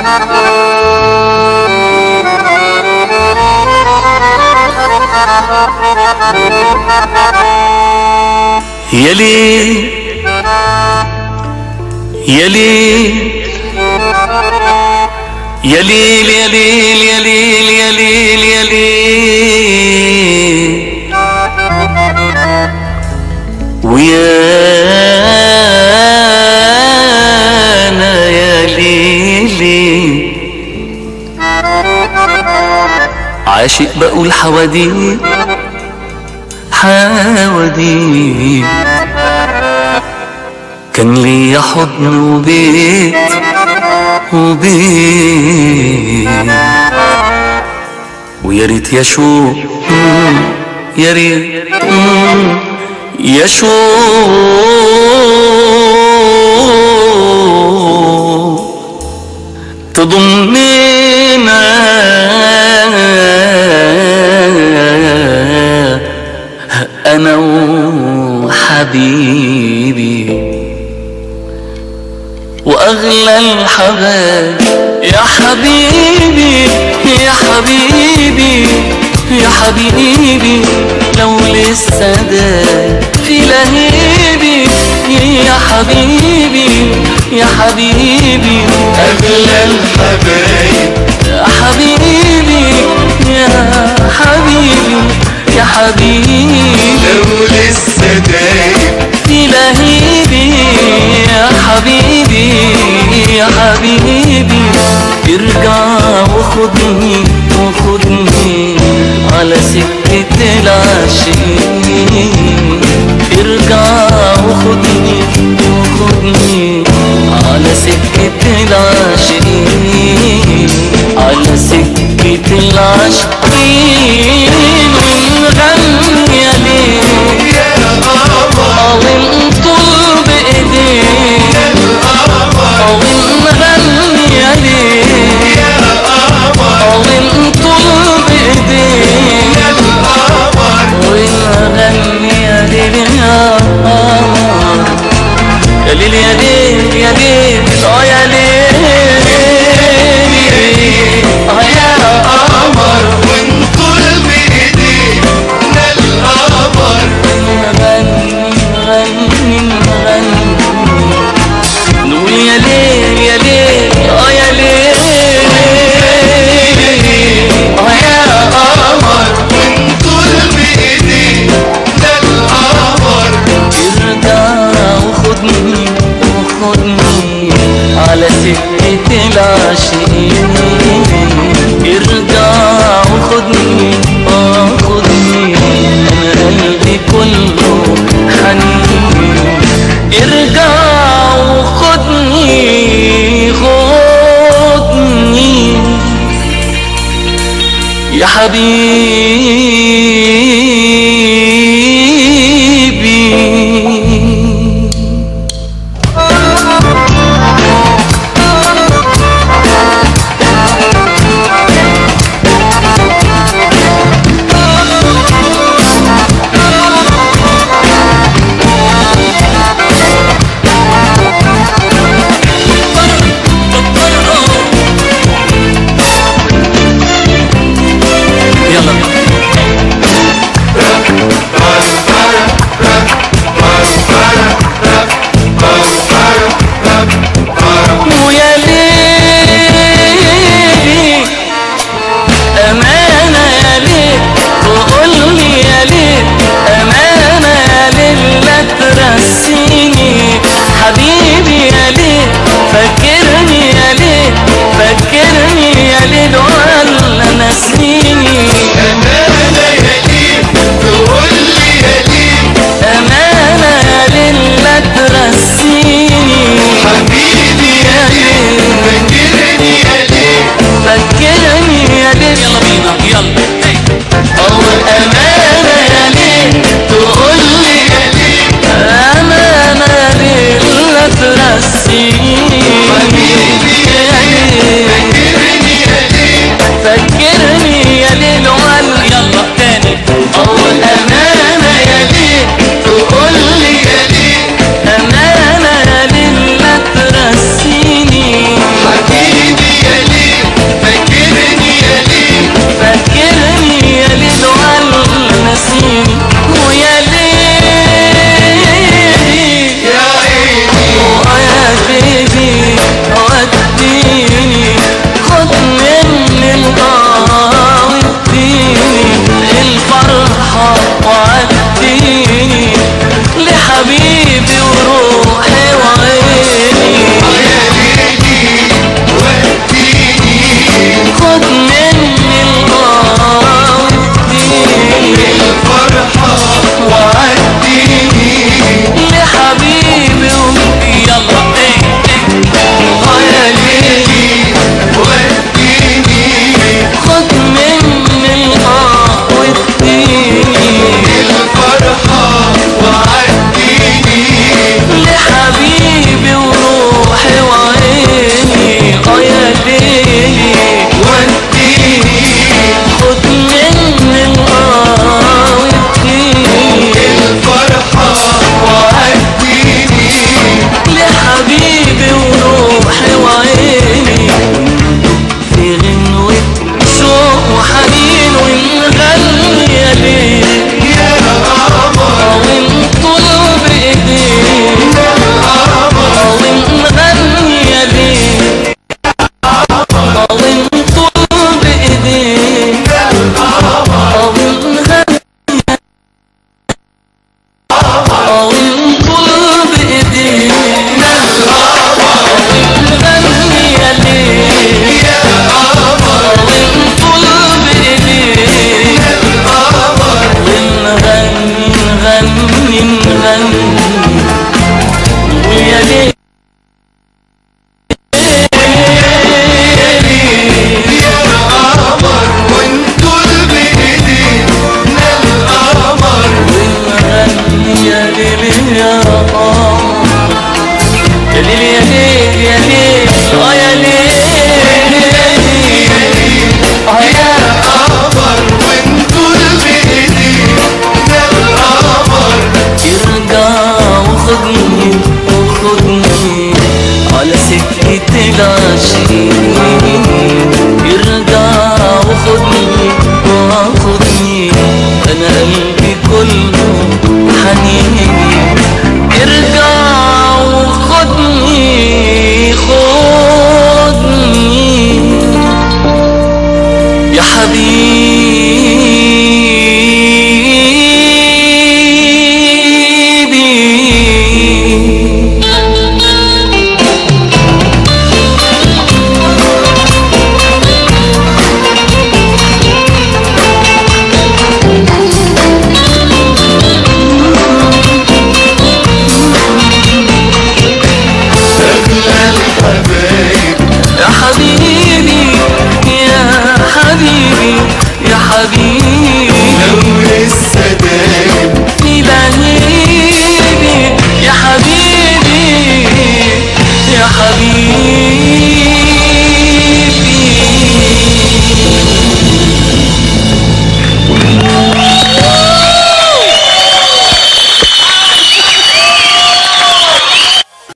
يلي يلي يليل يليل يليل يليل يليل ويانا يا ليلي عاشق بقول حواديت حواديت كان لي حضن وبيت وبيت ويا ريت يا شو يا ريت يا شو تضمنا انا وحبيبي واغلى الحبايب يا حبيبي يا حبيبي يا حبيبي لو لسه داي في لهيبي يا حبيبي يا حبيبي أغلى الحبايب يا حبيبي يا حبيبي يا حبيبي لو لسه دايب في لهيبي يا حبيبي يا حبيبي ارجع وخدني وخدني على سكة العاشقين ارجع وخدني وخدني على سكة العاشقين على سكة العاشقين ونغني يا ليل يا قمر أو نطل بإيديك القمر أو نغني يا ليل يا قمر أو نطل بإيديك القمر ونغني يا ليل يا قمر يا ليل يا ليل يا ليل آه يا ليل آه يا قمر ونطل بإيدينا القمر نغني نغني نغني نقول يا ليل يا ليل اه يا ليل اه يا قمر ونطل بإيدينا القمر ارجع وخدني وخدني على سكة العاشقين ارجع وخدني اه خدني انا قلبي كله حنين ارجع وخدني خدني يا حبيبي